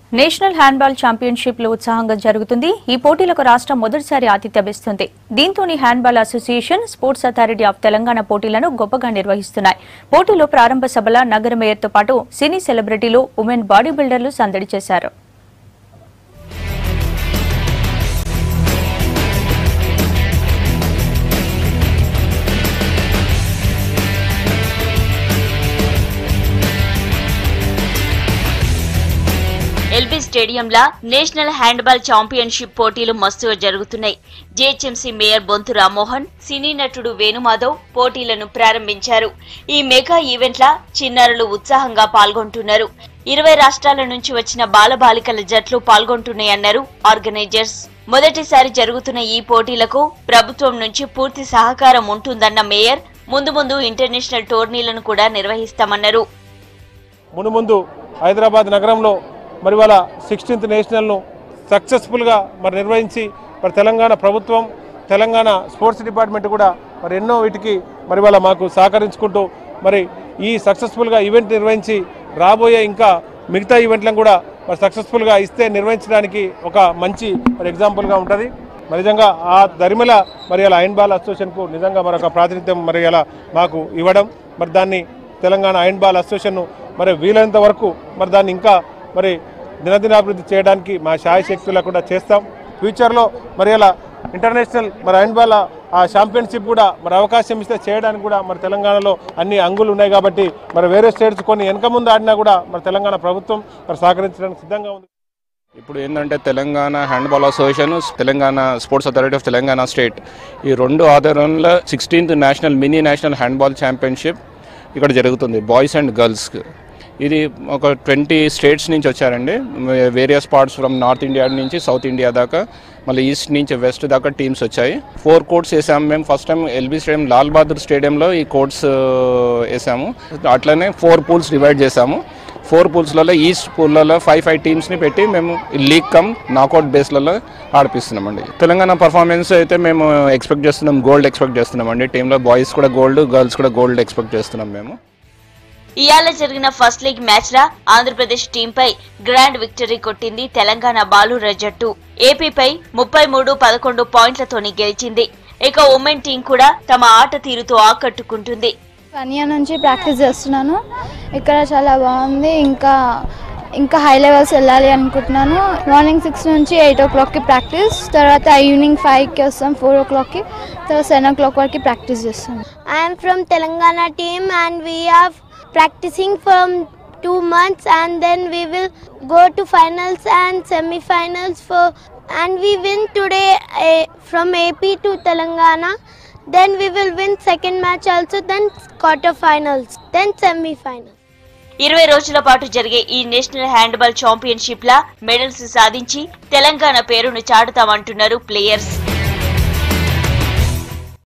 National handball championship లో ఉత్సాహంగా జరుగుతుంది ఈ పోటీలకు రాష్ట్రం మొదటిసారి ఆతిథ్యమిస్తుంది దీంతోని handball association sports authority of Telangana పోటీలను గొప్పగా నిర్వహిస్తున్నాయి పోటీలో ప్రారంభ సభల నగర మేయర్తో పాటు సినీ సెలబ్రిటీలు ఉమెన్ బాడీ బిల్డర్లు సందడి చేశారు ఎల్బీ స్టేడియంలా నేషనల్ హ్యాండ్బాల్ ఛాంపియన్షిప్ పోటీలు మస్తుగా జరుగుతున్నాయి GHMC mayor Bonthu Rammohan cine నటుడు వేణుమాధవ్ పోటీలను ప్రారంభించారు ఈ మెగా ఈవెంట్ల చిన్నారులు ఉత్సాహంగా పాల్గొంటున్నారు ఇరవై రాష్ట్రాల నుంచి వచ్చిన బాలబాలికల జట్లు పాల్గొంటున్నాయన్నారు ఆర్గనైజర్స్ మొదటిసారి జరుగుతున్న ఈ పోటీలకు ప్రభుత్వం నుంచి పూర్తి సహకారం ఉంటుందన్న మేయర్ ముందు ముందు ఇంటర్నేషనల్ టోర్నీలను కూడా నిర్వహిస్తామన్నారు మును ముందు హైదరాబాద్ నగరంలో మరి వాళ్ళ సిక్స్టీన్త్ నేషనల్ను సక్సెస్ఫుల్గా మరి నిర్వహించి మరి తెలంగాణ ప్రభుత్వం తెలంగాణ స్పోర్ట్స్ డిపార్ట్మెంట్ కూడా మరి ఎన్నో వీటికి మరి వాళ్ళ మాకు సహకరించుకుంటూ మరి ఈ సక్సెస్ఫుల్గా ఈవెంట్ నిర్వహించి రాబోయే ఇంకా మిగతా ఈవెంట్లను కూడా మరి సక్సెస్ఫుల్గా ఇస్తే నిర్వహించడానికి ఒక మంచి మరి ఎగ్జాంపుల్గా ఉంటుంది మరి నిజంగా ఆ దరిమిల మరి అలా ఐన్ బాల్ అసోసియేషన్కు నిజంగా మరొక ప్రాతినిధ్యం మరి అలా మాకు ఇవ్వడం మరి దాన్ని తెలంగాణ ఐన్ బాల్ అసోసియేషన్ను మరి వీలైనంత వరకు మరి దాన్ని ఇంకా మరి దినదినాభివృద్ధి చేయడానికి మా శాయశక్తులు కూడా చేస్తాం ఫ్యూచర్లో మరి అలా ఇంటర్నేషనల్ మరి ఐన్ బాల్ ఆ ఛాంపియన్షిప్ కూడా మరి అవకాశం ఇస్తే చేయడానికి కూడా మరి తెలంగాణలో అన్ని అంగులు ఉన్నాయి కాబట్టి మరి వేరే స్టేట్స్ కొన్ని వెనక ముందు ఆడినా కూడా మరి తెలంగాణ ప్రభుత్వం మరి సహకరించడానికి సిద్ధంగా ఉంది ఇప్పుడు ఏంటంటే Telangana handball association Telangana sports authority of Telangana state ఈ రెండు ఆధారంలో sixteenth national mini national handball championship ఇక్కడ జరుగుతుంది బాయ్స్ అండ్ గర్ల్స్కి ఇది ఒక ట్వంటీ స్టేట్స్ నుంచి వచ్చారండి various parts from north India నుంచి సౌత్ ఇండియా దాకా మళ్ళీ ఈస్ట్ నుంచి వెస్ట్ దాకా టీమ్స్ వచ్చాయి ఫోర్ కోర్ట్స్ వేసాము మేము first time LB stadium Lal Bahadur స్టేడియంలో ఈ కోర్ట్స్ వేసాము అట్లనే ఫోర్ పూల్స్ డివైడ్ చేసాము ఫోర్ పూల్స్లలో ఈస్ట్ పూల్లలో ఫైవ్ ఫైవ్ టీమ్స్ని పెట్టి మేము లీగ్ కమ్ నాకౌట్ బేస్లలో ఆడిపిస్తున్నామండి తెలంగాణ పర్ఫార్మెన్స్ అయితే మేము ఎక్స్పెక్ట్ చేస్తున్నాం గోల్డ్ ఎక్స్పెక్ట్ చేస్తున్నామండి టీంలో బాయ్స్ కూడా గోల్డ్ గర్ల్స్ కూడా గోల్డ్ ఎక్స్పెక్ట్ చేస్తున్నాం మేము ఇయాల జరిగిన ఫస్ట్ లీగ్ మ్యాచ్ లా ఆంధ్రప్రదేశ్ టీంపై గ్రాండ్ విక్టరీ కొట్టింది తెలంగాణ బాలుర జట్టు ఏపీపై ముప్పై మూడు పదకొండు పాయింట్లతోని గెలిచింది ఇక ఉమెన్ టీం కూడా తమ ఆట తీరుతో ఆకట్టుకుంటుంది వన్ ఇయర్ నుంచి ప్రాక్టీస్ చేస్తున్నాను ఇక్కడ చాలా బాగుంది ఇంకా ఇంకా హై లెవెల్స్ వెళ్ళాలి అనుకుంటున్నాను మార్నింగ్ సిక్స్ నుంచి ఎయిట్ ఓ క్లాక్కి ప్రాక్టీస్ తర్వాత ఈవినింగ్ ఫైవ్కి వస్తాం ఫోర్ ఓ క్లాక్కి తర్వాత సెవెన్ ఓ క్లాక్ వరకు ప్రాక్టీస్ చేస్తాం I am from Telangana team and we are practicing from two months and then we will go to finals and semi-finals for and we win today uh, from AP to Telangana. Then we will win second match also, then quarterfinals, then semi-finals. ఇరవై రోజుల పాటు జరిగే ఈ national handball championship లా medals సాధించి తెలంగాణ పేరును చాటుతామంటున్నారు players